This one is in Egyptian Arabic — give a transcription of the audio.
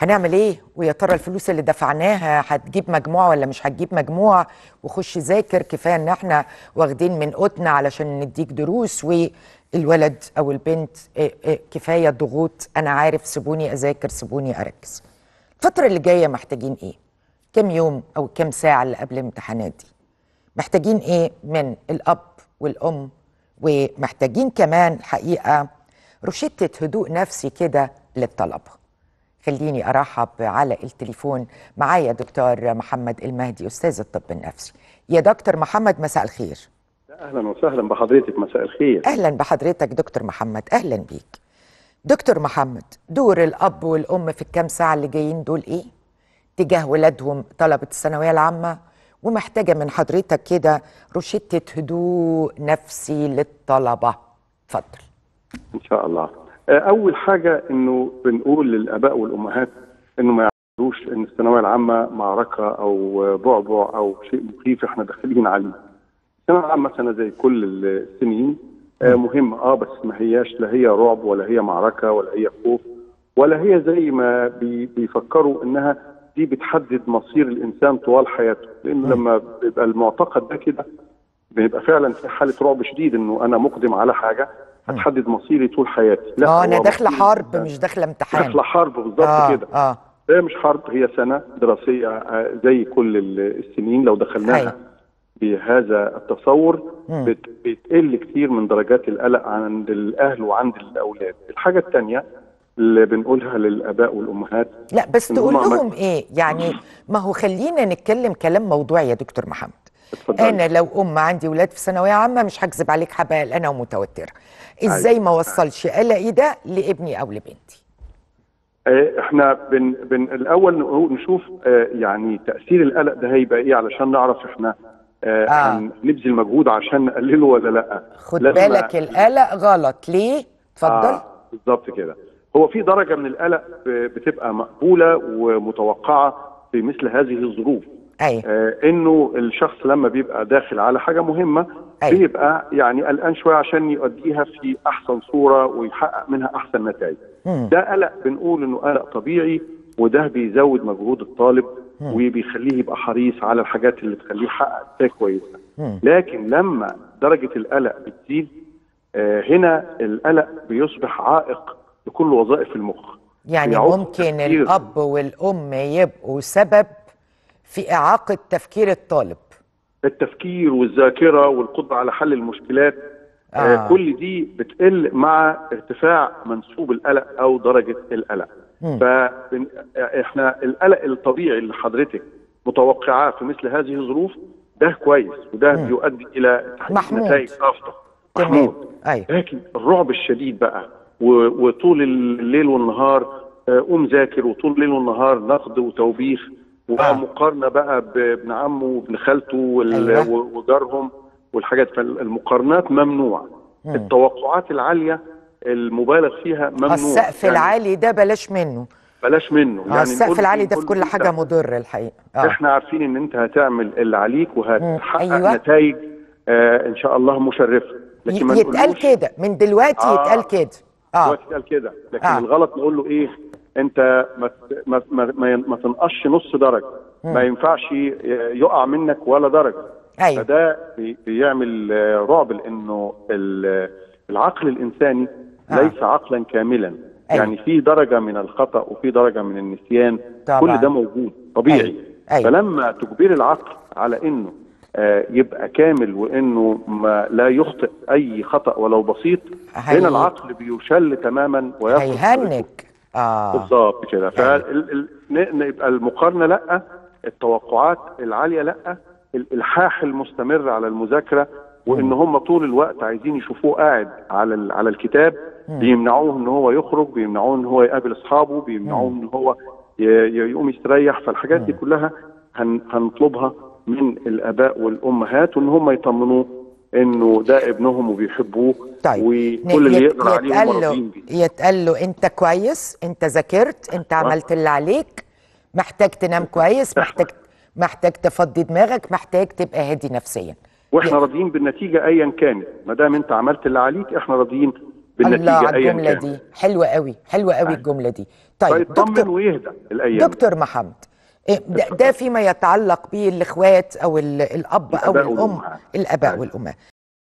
هنعمل ايه ويا ترى الفلوس اللي دفعناها هتجيب مجموع ولا مش هتجيب مجموع وخش ذاكر كفايه ان احنا واخدين من قوتنا علشان نديك دروس والولد او البنت إيه إيه كفايه ضغوط انا عارف سيبوني اذاكر سيبوني اركز الفتره اللي جايه محتاجين ايه كم يوم او كم ساعه اللي قبل الامتحانات دي محتاجين ايه من الاب والام ومحتاجين كمان الحقيقه روشته هدوء نفسي كده للطلبه خليني ارحب على التليفون معايا دكتور محمد المهدي استاذ الطب النفسي يا دكتور محمد مساء الخير اهلا وسهلا بحضرتك مساء الخير اهلا بحضرتك دكتور محمد اهلا بيك دكتور محمد دور الاب والام في الكام ساعه اللي جايين دول ايه تجاه ولادهم طلبه الثانويه العامه ومحتاجه من حضرتك كده روشته هدوء نفسي للطلبه اتفضل ان شاء الله اول حاجه انه بنقول للاباء والامهات انه ما يعتبروش ان الثانويه العامه معركه او بعبع او شيء مخيف احنا داخلين عليه الثانويه العامه سنه زي كل السنين آه مهمه اه بس ما هياش لا هي رعب ولا هي معركه ولا هي خوف ولا هي زي ما بي بيفكروا انها دي بتحدد مصير الانسان طوال حياته لانه لما بيبقى المعتقد ده كده بيبقى فعلا في حاله رعب شديد انه انا مقدم على حاجه هتحدد مصيري طول حياتي لا اه انا داخله حرب مش داخله امتحان داخله حرب بالظبط آه كده اه هي مش حرب هي سنه دراسيه آه زي كل السنين لو دخلناها أيوة. بهذا التصور بت بتقل كتير من درجات القلق عند الاهل وعند الاولاد الحاجه الثانيه اللي بنقولها للاباء والامهات لا بس إن تقول هما ما- لهم ايه يعني ما هو خلينا نتكلم كلام موضوعي يا دكتور محمد اتفضلي. انا لو ام عندي ولاد في ثانويه عامه مش هكذب عليك هبقى قلقانه ومتوتره ازاي ما اوصلش قلقي ده لابني او لبنتي آه، احنا بن بن الاول نقول- نشوف آه، يعني تاثير القلق ده هيبقى ايه علشان نعرف احنا آه، آه. هنبذل مجهود عشان نقلله ولا لا خد لازم بالك القلق غلط ليه اتفضل آه بالظبط كده هو في درجه من القلق ب- بتبقى مقبوله ومتوقعه في مثل هذه الظروف ايوه آه انه الشخص لما بيبقى داخل على حاجه مهمه أيوة. بيبقى يعني قلقان شويه عشان يؤديها في احسن صوره ويحقق منها احسن نتائج مم. ده قلق بنقول انه قلق طبيعي وده بيزود مجهود الطالب وبيخليه يبقى حريص على الحاجات اللي تخليه يحقق نتائج كويسه مم. لكن لما درجه القلق بتزيد آه هنا القلق بيصبح عائق لكل وظائف المخ يعني بيعوق ممكن التفكير. الاب والام يبقوا سبب في اعاقه تفكير الطالب التفكير والذاكره والقدره على حل المشكلات آه. آه. آه كل دي بتقل مع ارتفاع منسوب القلق او درجه القلق مم. فاحنا القلق الطبيعي اللي حضرتك متوقعاه في مثل هذه الظروف ده كويس وده مم. بيؤدي الى تحقيق محمود. نتائج افضل تمام محمود ايوه لكن الرعب الشديد بقى و- وطول الليل والنهار آه، قوم ذاكر وطول الليل والنهار نقد وتوبيخ آه. ومقارنه بقى بابن عمه وابن خالته وال- أيوة. و- وجارهم والحاجات فالمقارنات ممنوع مم. التوقعات العاليه المبالغ فيها ممنوع السقف يعني العالي ده بلاش منه بلاش منه آه السقف نقول العالي إيه؟ ده في نقول كل له حاجه أنت- مضر الحقيقه اه احنا عارفين ان انت هتعمل اللي عليك وهتحقق أيوة. نتائج آه ان شاء الله مشرفه لكن ما ي- يتقال نقولوش- كده من دلوقتي آه. يتقال كده اه دلوقتي قال كده لكن آه. آه. الغلط نقول له ايه انت ما ت- ما ما, ما, ما تنقصش نص درجه ما ينفعش ي- يقع منك ولا درجه ايوه فده بي- بيعمل آه، رعب لانه ال- العقل الانساني آه. ليس عقلا كاملا أيوة. يعني في درجه من الخطا وفي درجه من النسيان طبعاً. كل ده موجود طبيعي أيوة. أيوة. فلما تجبر العقل على انه آه، يبقى كامل وانه ما لا يخطئ اي خطا ولو بسيط هي- هنا العقل بيشل تماما ويفقد هيهنج اه بالظبط كده فيبقى المقارنه لا التوقعات العاليه لا الالحاح المستمر على المذاكره وان هم طول الوقت عايزين يشوفوه قاعد على ال- على الكتاب بيمنعوه ان هو يخرج بيمنعوه ان هو يقابل اصحابه بيمنعوه ان هو ي- ي- يقوم يستريح فالحاجات دي كلها هن- هنطلبها من الاباء والامهات وان هم يطمنوه انه ده ابنهم وبيحبوه طيب وكل اللي يت- يقدر عليه هم يتقال له راضيين بيه يتقال له انت كويس انت ذاكرت انت عملت اللي عليك محتاج تنام كويس محتاج محتاج تفضي دماغك محتاج تبقى هادي نفسيا واحنا راضيين بالنتيجه ايا كانت ما دام انت عملت اللي عليك احنا راضيين بالنتيجه الله على ايا الجمله كان دي حلوه قوي حلوه قوي أيوة. الجمله دي طيب فيطمن دكتور ويهدى الايام دكتور محمد إيه ده, ده فيما يتعلق بالاخوات او ال- الاب او الآباء الام والأمهات. الاباء أيوة. والامهات